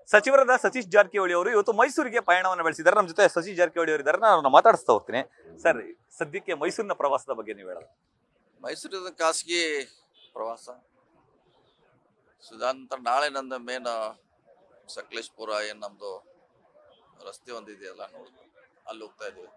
ಸಚಿವರಾದ ಸತೀಶ್ ಜಾರಕಿಹೊಳಿ ಅವರು ಇವತ್ತು ಮೈಸೂರಿಗೆ ಪಯಣವನ್ನು ಬೆಳೆಸಿದ್ದಾರೆ ನಮ್ಮ ಜೊತೆ ಸತೀಶ್ ಜಾರಕಿಹೊಳಿ ಅವರು ಇದ್ದಾರೆ ನಾನು ಅವ್ರನ್ನ ಮಾತಾಡಿಸ್ತಾ ಹೋಗ್ತೀನಿ ಸರ್ ಸದ್ಯಕ್ಕೆ ಮೈಸೂರಿನ ಪ್ರವಾಸದ ಬಗ್ಗೆ ನೀವು ಹೇಳೋದು ಮೈಸೂರಿನ ಖಾಸಗಿ ಪ್ರವಾಸ ಸುಧಾಂತರ ನಾಳೆ ನಂದು ಮೇನ್ ಸಕಲೇಶ್ಪುರ ಏನು ನಮ್ಮದು ರಸ್ತೆ ಒಂದಿದೆಯಲ್ಲ ನೋಡಿ ಅಲ್ಲಿ ಹೋಗ್ತಾ ಇದ್ದೀವಿ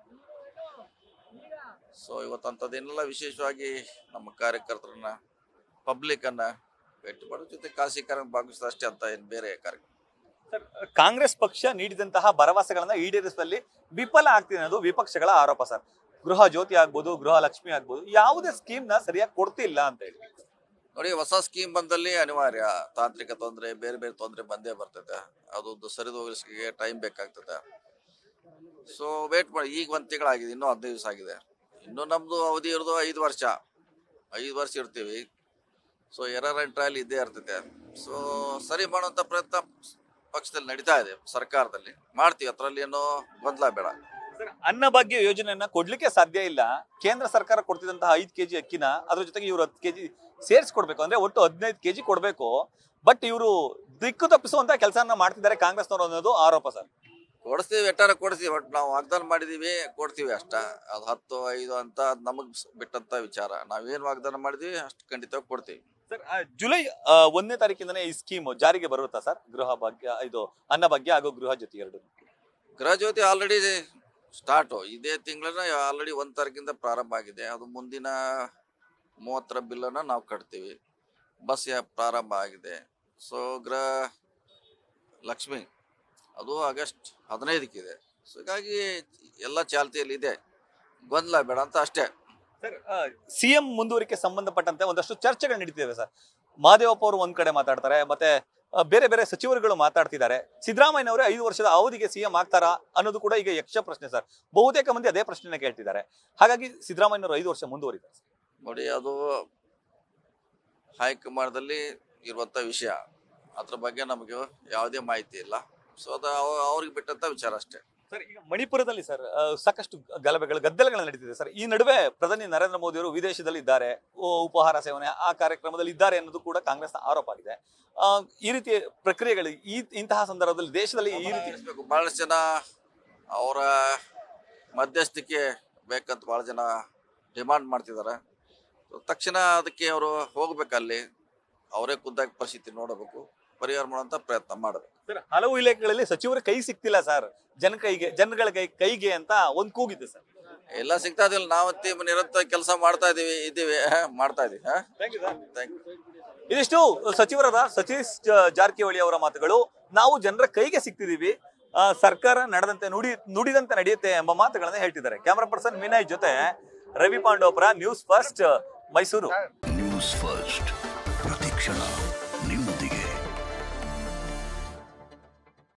ಸೊ ಇವತ್ತು ಅಂಥದ್ದೇನೆಲ್ಲ ವಿಶೇಷವಾಗಿ ನಮ್ಮ ಕಾರ್ಯಕರ್ತರನ್ನ ಪಬ್ಲಿಕ್ಕನ್ನು ಭೇಟಿ ಮಾಡೋ ಜೊತೆ ಖಾಸಗಿ ಕಾರ್ಯ ಭಾಗವಹಿಸಿದ ಅಷ್ಟೇ ಅಂತ ಏನು ಬೇರೆ ಕಾರ್ಯಕ್ರಮ ಸರ್ ಕಾಂಗ್ರೆಸ್ ಪಕ್ಷ ನೀಡಿದಂತಹ ಭರವಸೆಗಳನ್ನ ಈಡೇರಿಸುವಲ್ಲಿ ವಿಫಲ ಆಗ್ತಿದೆ ಅನ್ನೋದು ವಿಪಕ್ಷಗಳ ಆರೋಪ ಸರ್ ಗೃಹ ಜ್ಯೋತಿ ಆಗ್ಬೋದು ಗೃಹ ಲಕ್ಷ್ಮಿ ಆಗ್ಬೋದು ಯಾವುದೇ ಸ್ಕೀಮ್ ನ ಸರಿಯಾಗಿ ಕೊಡ್ತಿಲ್ಲ ಅಂತ ಹೇಳಿ ನೋಡಿ ಹೊಸ ಸ್ಕೀಮ್ ಬಂದಲ್ಲಿ ಅನಿವಾರ್ಯ ತಾಂತ್ರಿಕ ತೊಂದರೆ ಬೇರೆ ಬೇರೆ ತೊಂದರೆ ಬಂದೇ ಬರ್ತದೆ ಅದು ಸರಿದೋಗಿಸ್ಲಿಕ್ಕೆ ಟೈಮ್ ಬೇಕಾಗ್ತದೆ ಸೊ ವೇಟ್ ಮಾಡಿ ಈಗ ಒಂದು ತಿಂಗಳಾಗಿದೆ ಇನ್ನೂ ಹದಿನೈದು ದಿವಸ ಆಗಿದೆ ಇನ್ನು ನಮ್ಮದು ಅವಧಿ ಇರೋದು ಐದು ವರ್ಷ ಐದು ವರ್ಷ ಇರ್ತೀವಿ ಸೊ ಎರರ್ ಅಂಡ್ ಟ್ರಯಲ್ ಇದ್ದೇ ಇರ್ತೈತೆ ಸೊ ಸರಿ ಮಾಡುವಂಥ ಪ್ರಯತ್ನ ಪಕ್ಷದಲ್ಲಿ ನಡೀತಾ ಇದೆ ಸರ್ಕಾರದಲ್ಲಿ ಮಾಡ್ತೀವಿ ಅದರಲ್ಲಿ ಏನೋ ಗೊಂದಲ ಬೇಡ ಸರ್ ಅನ್ನಭಾಗ್ಯ ಯೋಜನೆಯನ್ನ ಕೊಡ್ಲಿಕ್ಕೆ ಸಾಧ್ಯ ಇಲ್ಲ ಕೇಂದ್ರ ಸರ್ಕಾರ ಕೊಡ್ತಿದ್ದಂತಹ ಐದು ಕೆಜಿ ಅಕ್ಕಿನ ಅದ್ರ ಜೊತೆಗೆ ಇವರು ಹತ್ತು ಕೆಜಿ ಸೇರಿಸ್ಕೊಡ್ಬೇಕು ಅಂದ್ರೆ ಒಟ್ಟು ಹದಿನೈದು ಕೆಜಿ ಕೊಡ್ಬೇಕು ಬಟ್ ಇವರು ದಿಕ್ಕು ತಪ್ಪಿಸುವಂತ ಕೆಲಸನ ಮಾಡ್ತಿದ್ದಾರೆ ಕಾಂಗ್ರೆಸ್ನವರು ಅನ್ನೋದು ಆರೋಪ ಸರ್ ಕೊಡಿಸ್ತೀವಿ ಎಟ್ಟಾರ ಕೊಡ್ತೀವಿ ಬಟ್ ನಾವು ವಾಗ್ದಾನ ಮಾಡಿದೀವಿ ಕೊಡ್ತೀವಿ ಅಷ್ಟ ಅದು ಹತ್ತು ಐದು ಅಂತ ಅದ್ ನಮಗ್ ಬಿಟ್ಟಂತ ವಿಚಾರ ನಾವೇನ್ ವಾಗ್ದಾನ ಮಾಡಿದೀವಿ ಅಷ್ಟು ಖಂಡಿತವಾಗಿ ಕೊಡ್ತೀವಿ ಸರ್ ಆ, ಜುಲೈ ಆ, ಒಂದನೇ ತಾರೀಕಿಂದನೇ ಈ ಸ್ಕೀಮ್ ಜಾರಿಗೆ ಬರುತ್ತಾ ಸರ್ ಗೃಹ ಭಾಗ್ಯ ಇದು ಅನ್ನಭಾಗ್ಯ ಹಾಗೂ ಗೃಹ ಜ್ಯೋತಿ ಎರಡು ಗೃಹ ಜ್ಯೋತಿ ಆಲ್ರೆಡಿ ಸ್ಟಾರ್ಟು ಇದೇ ತಿಂಗಳನ್ನ ಆಲ್ರೆಡಿ ಒಂದ್ ತಾರೀಕಿಂದ ಪ್ರಾರಂಭ ಆಗಿದೆ ಅದು ಮುಂದಿನ ಮೂವತ್ತರ ಬಿಲ್ಲನ್ನ ನಾವು ಕಟ್ತೀವಿ ಬಸ್ ಯಾ- ಪ್ರಾರಂಭ ಆಗಿದೆ ಸೊ ಗೃಹ ಲಕ್ಷ್ಮಿ ಅದು ಆಗಸ್ಟ್ ಹದಿನೈದಕ್ಕಿದೆ ಸೊ ಹೀಗಾಗಿ ಎಲ್ಲ ಚಾಲ್ತಿಯಲ್ಲಿ ಇದೆ ಗೊಂದಲ ಬೇಡ ಅಂತ ಅಷ್ಟೇ ಸರ್ ಸಿಎಂ ಮುಂದುವರಿಕೆ ಸಂಬಂಧಪಟ್ಟಂತೆ ಒಂದಷ್ಟು ಚರ್ಚೆಗಳು ನಡೀತಿವೆ ಸರ್ ಮಹದೇವಪ್ಪ ಅವರು ಒಂದ್ ಕಡೆ ಮಾತಾಡ್ತಾರೆ ಮತ್ತೆ ಆ, ಬೇರೆ ಬೇರೆ ಸಚಿವರುಗಳು ಮಾತಾಡ್ತಿದ್ದಾರೆ ಸಿದ್ದರಾಮಯ್ಯನವರೇ ಐದು ವರ್ಷದ ಅವಧಿಗೆ ಸಿಎಂ ಆಗ್ತಾರಾ ಅನ್ನೋದು ಕೂಡ ಈಗ ಯಕ್ಷ ಪ್ರಶ್ನೆ ಸರ್ ಬಹುತೇಕ ಮಂದಿ ಅದೇ ಪ್ರಶ್ನೆನ ಕೇಳ್ತಿದ್ದಾರೆ ಹಾಗಾಗಿ ಸಿದ್ದರಾಮಯ್ಯನವರು ಐದು ವರ್ಷ ಮುಂದುವರಿತಾರೆ ಸರ್. ನೋಡಿ ಅದು ಹೈಕಮಾಂಡ್ದಲ್ಲಿ ಇರುವಂಥ ವಿಷಯ ಅದ್ರ ಬಗ್ಗೆ ನಮಗೆ ಯಾವುದೇ ಮಾಹಿತಿ ಇಲ್ಲ ಸೊ ಅದು ಅವ- ಅವ್ರಿಗೆ ಬಿಟ್ಟಂತ ವಿಚಾರ ಅಷ್ಟೇ ಸರ್ ಈಗ ಮಣಿಪುರದಲ್ಲಿ ಸರ್ ಆ, ಸಾಕಷ್ಟು ಗಲಭೆಗಳು ಗದ್ದಲಗಳು ನಡೀತಿದೆ ಸರ್ ಈ ನಡುವೆ ಪ್ರಧಾನಿ ನರೇಂದ್ರ ಮೋದಿ ಅವರು ವಿದೇಶದಲ್ಲಿ ಇದ್ದಾರೆ ಓ, ಉಪಹಾರ ಸೇವನೆ ಆ ಕಾರ್ಯಕ್ರಮದಲ್ಲಿ ಇದ್ದಾರೆ ಅನ್ನೋದು ಕೂಡ ಕಾಂಗ್ರೆಸ್ನ ಆರೋಪ ಆಗಿದೆ ಆ, ಈ ರೀತಿ ಪ್ರಕ್ರಿಯೆಗಳು ಈ ಇಂತಹ ಸಂದರ್ಭದಲ್ಲಿ ದೇಶದಲ್ಲಿ ಈ ರೀತಿ ತಿಳಿಸ್ಬೇಕು ಬಹಳಷ್ಟು ಜನ ಅವರ ಮಧ್ಯಸ್ಥಿಕೆ ಬೇಕಂತ ಭಾಳ ಜನ ಡಿಮಾಂಡ್ ಮಾಡ್ತಿದ್ದಾರೆ So, ತಕ್ಷಣ ಅದಕ್ಕೆ ಅವರು ಹೋಗ್ಬೇಕಲ್ಲಿ ಅವರೇ ಖುದ್ದಾಗಿ ಪರಿಸ್ಥಿತಿ ನೋಡಬೇಕು ಪರಿಹಾರ ಮಾಡುವಂಥ ಪ್ರಯತ್ನ ಮಾಡಬೇಕು ಸರ್ ಹಲವು ಇಲಾಖೆಗಳಲ್ಲಿ ಸಚಿವರ ಕೈ ಸಿಗ್ತಿಲ್ಲ ಸರ್ ಜನ ಕೈಗೆ ಜನಗಳ ಕೈ ಕೈಗೆ ಅಂತ ಒಂದ್ ಕೂಗಿದೆ ಸರ್ ಎಲ್ಲ ಸಿಗ್ತಾ ಇದಿಲ್ಲ ನಾವತ್ತಿ ನಿರಂತರ ಕೆಲಸ ಮಾಡ್ತಾ ಇದೀವಿ ಇದ್ದೀವಿ ಹ, ಮಾಡ್ತಾ ಇದೀವಿ ಹಾಂ ಥ್ಯಾಂಕ್ ಯು ಇದಿಷ್ಟು ಸಚಿವರಾದ ಸತೀಶ್ ಜ- ಜಾರಕಿಹೊಳಿ ಅವರ ಮಾತುಗಳು ನಾವು ಜನರ ಕೈಗೆ ಸಿಗ್ತಿದೀವಿ ಆ, ಸರ್ಕಾರ ನಡೆದಂತೆ ನುಡಿ ನುಡಿದಂತೆ ನಡೆಯುತ್ತೆ ಎಂಬ ಮಾತುಗಳನ್ನ ಹೇಳ್ತಿದ್ದಾರೆ ಕ್ಯಾಮರಾ ಪರ್ಸನ್ ವಿನಯ್ ಜೊತೆ Ravi Pandopura news first Mysuru news first ಪ್ರತಿಕ್ಷಣ ನಿಮ್ಮೊಂದಿಗೆ